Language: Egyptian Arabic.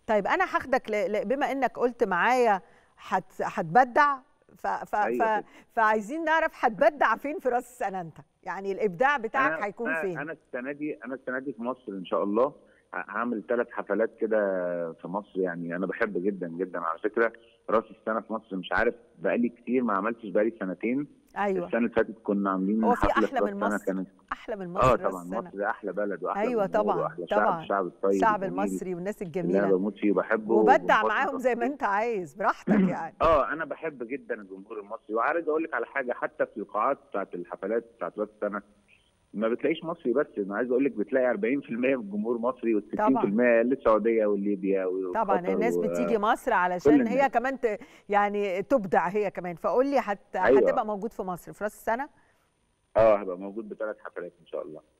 طيب انا هاخدك ل... ل... بما انك قلت معايا هت... هتبدع ف... ف... أيوة ف... فعايزين نعرف هتبدع فين في راس السنه انت يعني الابداع بتاعك أنا- هيكون أنا- فين انا السنه دي انا السنه دي في مصر ان شاء الله ه- هعمل ثلاث حفلات كده في مصر يعني انا بحب جدا جدا على فكره راس السنه في مصر مش عارف بقالي كتير ما عملتش بقالي سنتين ايوه السنه اللي فاتت كنا عاملين هو في حفله أحلى راس من السنة مصر؟ كانت احلى من مصر اه راس طبعا السنة. مصر احلى بلد واحلى ايوه جمهور طبعا واحلى طبعا شعب الشعب الطيب الشعب الجميل المصري والناس اللي انا الجميله بموت فيه وبحبه وبدع وبنبسط معاهم زي ما فيه. انت عايز براحتك يعني اه انا بحب جدا الجمهور المصري وعايز اقول لك على حاجه حتى في القاعات بتاعت الحفلات بتاعت راس السنه ما بتلاقيش مصري بس انا عايز اقول لك بتلاقي 40% من الجمهور مصري وال60% طبعاً. للسعوديه وليبيا طبعا وقطر الناس و- بتيجي مصر علشان هي الناس. كمان ت... يعني تبدع هي كمان فقول لي هت... أيوة. هتبقى موجود في مصر في راس السنه اه هبقى موجود بثلاث حفلات ان شاء الله